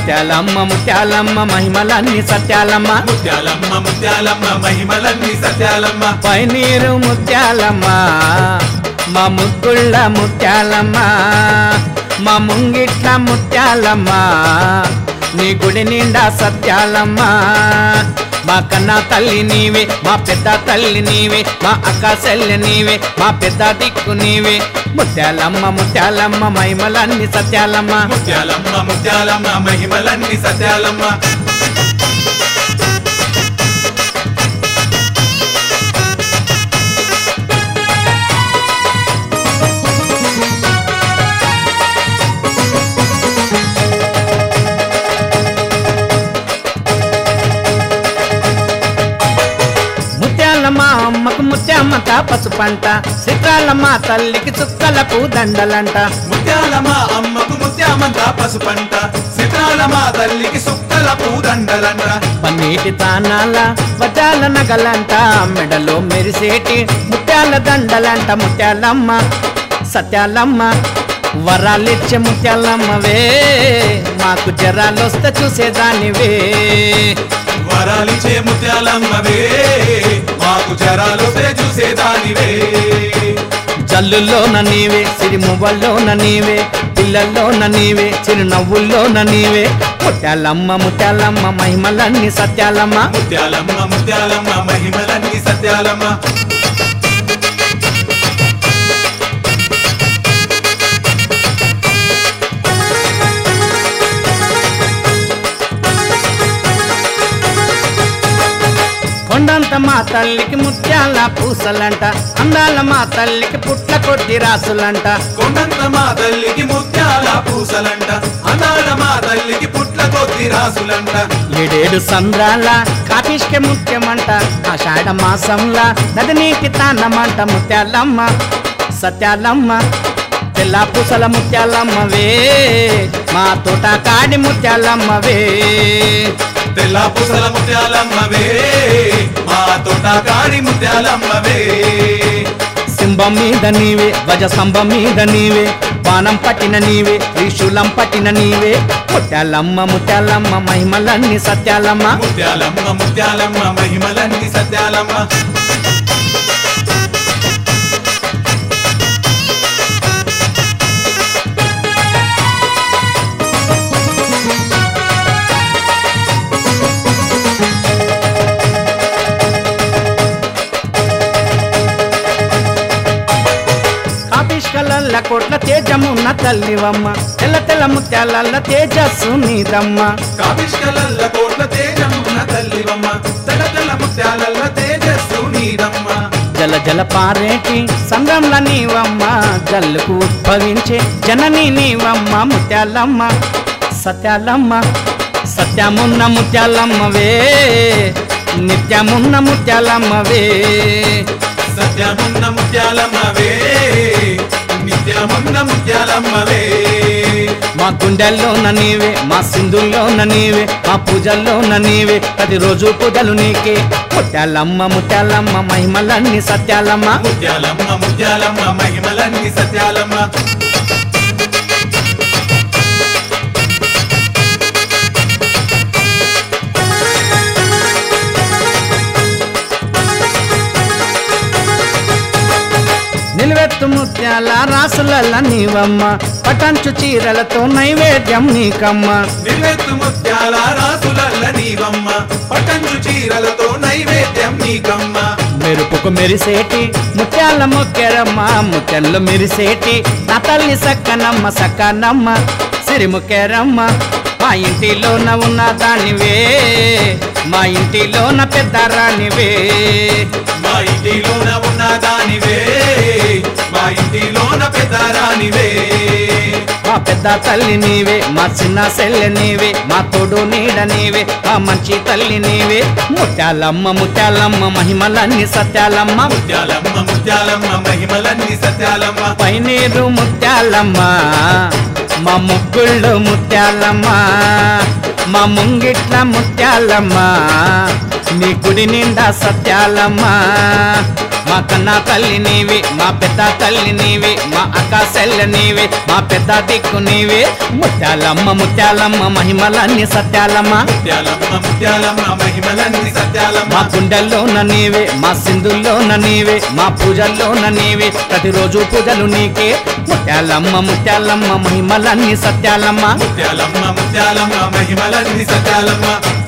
ముత్యాలమ్మ ముత్యాలమ్మ మహిమలన్నీ సత్యాలమ్మ ముత్యాలమ్మ ముత్యాలమ్మ మహిమలన్నీ సత్యాలమ్మ పైనీరు ముత్యాలమ్మ మా ముగ్గుళ్ళ ముత్యాలమ్మ మా ముంగిట్ల ముత్యాలమ్మ నీ గుడి నిండా సత్యాలమ్మ మా కన్నా తల్లి నీవే మా పెద్ద తల్లి నీవే మా అక్క చెల్లి నీవే మా పెద్ద దిక్కు నీవే ముత్యాలమ్మ ముత్యాలమ్మ మహిమలన్నీ సత్యాలమ్మ ముత్యాలమ్మ ముత్యాలమ్మ మహిమలన్నీ సత్యాలమ్మ ముత్యాలమ్మ అమ్మకు ముత్యామ్మత పసుపంట చిత్రాలమ్మ తల్లికి చుక్కలకు దండలంట ముత్యాలమ్మ అమ్మకు ముత్యామంత పసుపంట సితాలమ్మ తల్లికి సుక్కల పూదండలంట పన్నీటి తానాల వజాల నగలంట మెడలో మెరిసేటి ముత్యాల దండలంట ముత్యాలమ్మ సత్యాలమ్మ వరాలిచ్చే ముత్యాలమ్మవే మాకు జరాలొస్తే చూసేదానివే వరాలిచ్చే ముత్యాలమ్మవే మాకు జరాలొస్తే చూసేదానివే జల్లుల్లోన నీవే సిరిమువ్వల్లోన నీవే పిల్లల్లోన నీవే చిరునవ్వుల్లోన నీవే ముత్యాలమ్మ ముత్యాలమ్మ మహిమలన్నీ సత్యాలమ్మ ముత్యాలమ్మ ముత్యాలమ్మ మహిమలన్నీ సత్యాలమ్మ కొండంత మా తల్లికి ముత్యాల పూసలంట అందాల మా తల్లికి పుట్ల కొద్ది రాసులంట కొండంత మా తల్లికి ముత్యాల పూసలంట అనాడ మా తల్లికి పుట్ల కొద్ది రాసులంట ఏడేడు సంద్రాల కాపిష్క ముత్యమంట ఆషాఢ మాసంలా నది నీటి తాన్నమంట ముత్యాలమ్మ సత్యాలమ్మ తెల్ల పూసల ముత్యాలమ్మవే మా తోట కాడి ముత్యాలమ్మవే తెల్ల పూసల ముత్యాలమ్మవే మా తోట కాడి ముత్యాలమ్మవే సింబం మీద నీవే గజ స్తంభం మీద నీవే బాణం పట్టిన నీవే త్రిశూలం పట్టిన నీవే ముత్యాలమ్మ ముత్యాలమ్మ మహిమలన్నీ సత్యాలమ్మ ముత్యాలమ్మ ముత్యాలమ్మ మహిమలన్నీ సత్యాలమ్మ కాపిష్కలల్ల కోట్ల తేజమున్న తల్లివమ్మ తెల్ల తెల్ల ముత్యాలల్ల తేజస్సు నీదమ్మ కావిష్కలల్ల కోట్ల తేజమున్న తల్లివమ్మ తెల్ల తెల్ల ముత్యాలల్ల తేజస్సు నీదమ్మ జల జల పారేటి సంగంల నీవమ్మ జల్లుకు ఉద్భవించే జనని నీవమ్మ ముత్యాలమ్మ సత్యాలమ్మ సత్యమున్న ముత్యాలమ్మవే నిత్యమున్న ముత్యాలమ్మవే సత్యమున్న ముత్యాలమ్మవే నిత్యమున్న ముత్యాలమ్మవే మా గుండెల్లోన నీవే మా సింధుల్లోన నీవే మా పూజల్లోన నీవే ప్రతిరోజు పూజలు నీకే ముత్యాలమ్మ ముత్యాలమ్మ మహిమలన్నీ సత్యాలమ్మ ముత్యాలమ్మ ముత్యాలమ్మ మహిమలన్నీ సత్యాలమ్మ నిలువెత్తు ముత్యాల రాసులల్ల నీవమ్మ పటంచు చీరలతో నైవేద్యం నీకమ్మ నిలెత్తు ముత్యాల రాసులల్ల నీవమ్మ పటంచు చీరలతో నైవేద్యం నీకమ్మ మెరుపుకు మెరిసేటి ముత్యాల ముక్కెరమ్మ ముత్యాలు మెరిసేటి నా తల్లి సక్కనమ్మ సక్కనమ్మ సిరిముక్కెరమ్మ మా ఇంటిలోన ఉన్న దానివే మా ఇంటిలోన పెద్ద రానివే మా ఇంటిలోన ఉన్న దానివే మా ఇంటిలోన పెద్ద రానివే మా పెద్ద తల్లి నీవే మా చిన్న సెల్లె నీవే మా తోడు నీడ నీవే మా మంచి తల్లి నీవే ముత్యాలమ్మ ముత్యాలమ్మ మహిమలన్నీ సత్యాలమ్మ ముత్యాలమ్మ ముత్యాలమ్మ మహిమలన్నీ సత్యాలమ్మ పైనీరు ముత్యాలమ్మ మా ముగ్గుళ్ళు ముత్యాలమ్మ మా ముంగిట్ల ముత్యాలమ్మ నీ గుడి నిండా సత్యాలమ్మ మా కన్నా తల్లి నీవే మా పెద్ద తల్లి నీవే మా అక్క సెల్ల నీవే మా పెద్ద దిక్కు నీవే ముత్యాలమ్మ ముత్యాలమ్మ మహిమలన్నీ సత్యాలమ్మ ముత్యాలమ్మ ముత్యాలమ్మ మహిమలన్నీ మా సత్యాలమ్మ గుండెల్లోన నీవే మా సింధుల్లోన నీవే మా పూజల్లోన నీవే ప్రతిరోజు పూజలు నీకే ముత్యాలమ్మ ముత్యాలమ్మ మహిమలన్నీ సత్యాలమ్మ ముత్యాలమ్మ ముత్యాలమ్మ మహిమలన్నీ సత్యాలమ్మ